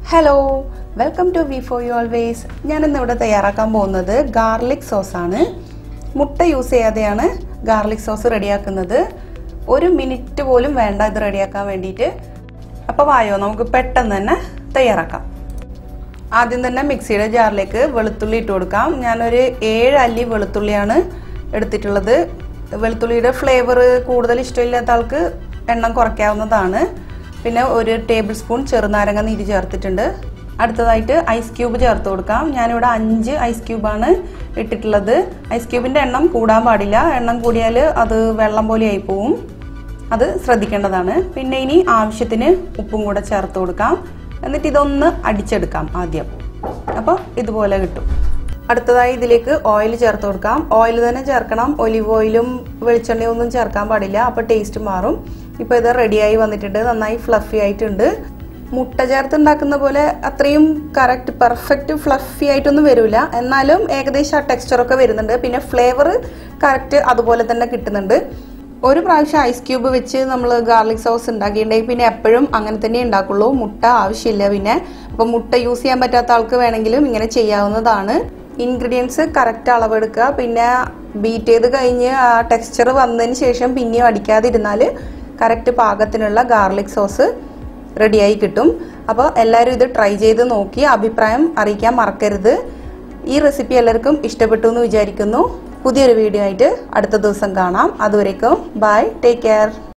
hello welcome to V four you always ഞാൻ ഇന്ന് ഇവിടെ തയ്യാറാക്കാൻ പോകുന്നത് ഗാർലിക് സോസ് ആണ് മുട്ട യൂസ് ചെയ്യാതെയാണ് ഗാർലിക് സോസ് റെഡിയാക്കുന്നത് ഒരു മിനിറ്റ് പോലും വേണ്ട ഇത് റെഡിയാക്കാൻ വേണ്ടിയിട്ട് അപ്പോൾ വായോ നമുക്ക് പെട്ടെന്ന് തന്നെ തയ്യാറാക്കാം ആദ്യം തന്നെ മിക്സിയുടെ ജാറിലേക്ക് വെളുത്തുള്ളി ഇട്ട് കൊടുക്കാം ഞാനൊരു ഏഴ് അല്ലി വെളുത്തുള്ളിയാണ് എടുത്തിട്ടുള്ളത് വെളുത്തുള്ളിയുടെ ഫ്ലേവർ കൂടുതൽ ഇഷ്ടമില്ലാത്ത ആൾക്ക് എണ്ണം കുറയ്ക്കാവുന്നതാണ് പിന്നെ ഒരു ടേബിൾ സ്പൂൺ ചെറുനാരങ്ങ നീര് ചേർത്തിട്ടുണ്ട് അടുത്തതായിട്ട് ഐസ് ക്യൂബ് ചേർത്ത് കൊടുക്കാം ഞാനിവിടെ അഞ്ച് ഐസ് ക്യൂബാണ് ഇട്ടിട്ടുള്ളത് ഐസ് ക്യൂബിൻ്റെ എണ്ണം കൂടാൻ പാടില്ല എണ്ണം കൂടിയാൽ അത് വെള്ളം പോലെ ആയി പോവും അത് ശ്രദ്ധിക്കേണ്ടതാണ് പിന്നെ ഇനി ആവശ്യത്തിന് ഉപ്പും കൂടെ ചേർത്ത് കൊടുക്കാം എന്നിട്ട് ഇതൊന്ന് അടിച്ചെടുക്കാം ആദ്യം അപ്പോൾ ഇതുപോലെ കിട്ടും അടുത്തതായി ഇതിലേക്ക് ഓയിൽ ചേർത്ത് കൊടുക്കാം ഓയിൽ തന്നെ ചേർക്കണം ഒലിവ് ഓയിലും വെളിച്ചെണ്ണയും ഒന്നും ചേർക്കാൻ പാടില്ല അപ്പോൾ ടേസ്റ്റ് മാറും ഇപ്പോൾ ഇത് റെഡിയായി വന്നിട്ടുണ്ട് നന്നായി ഫ്ലഫി ആയിട്ടുണ്ട് മുട്ട ചേർത്ത് ഉണ്ടാക്കുന്ന പോലെ അത്രയും കറക്റ്റ് പെർഫെക്റ്റ് ഫ്ലഫി ആയിട്ടൊന്നും വരില്ല എന്നാലും ഏകദേശം ആ ടെക്സ്ചറൊക്കെ വരുന്നുണ്ട് പിന്നെ ഫ്ലേവർ കറക്റ്റ് അതുപോലെ തന്നെ കിട്ടുന്നുണ്ട് ഒരു പ്രാവശ്യം ഐസ് ക്യൂബ് വെച്ച് നമ്മൾ ഗാർലിക് സോസ് ഉണ്ടാക്കിയിട്ടുണ്ടെങ്കിൽ പിന്നെ എപ്പോഴും അങ്ങനെ തന്നെ ഉണ്ടാക്കുള്ളൂ മുട്ട ആവശ്യമില്ല പിന്നെ അപ്പോൾ മുട്ട യൂസ് ചെയ്യാൻ പറ്റാത്ത ആൾക്ക് വേണമെങ്കിലും ഇങ്ങനെ ചെയ്യാവുന്നതാണ് ഇൻഗ്രീഡിയൻസ് കറക്റ്റ് അളവെടുക്കുക പിന്നെ ബീറ്റ് ചെയ്ത് കഴിഞ്ഞ് ആ ടെക്സ്ചർ വന്നതിന് ശേഷം പിന്നെയും അടിക്കാതിരുന്നാൽ കറക്റ്റ് പാകത്തിനുള്ള ഗാർലിക് സോസ് റെഡിയായി കിട്ടും അപ്പോൾ എല്ലാവരും ഇത് ട്രൈ ചെയ്ത് നോക്കി അഭിപ്രായം അറിയിക്കാൻ മറക്കരുത് ഈ റെസിപ്പി എല്ലാവർക്കും ഇഷ്ടപ്പെട്ടു എന്ന് വിചാരിക്കുന്നു പുതിയൊരു വീഡിയോ ആയിട്ട് അടുത്ത ദിവസം കാണാം അതുവരേക്കും ബൈ ടേക്ക് കെയർ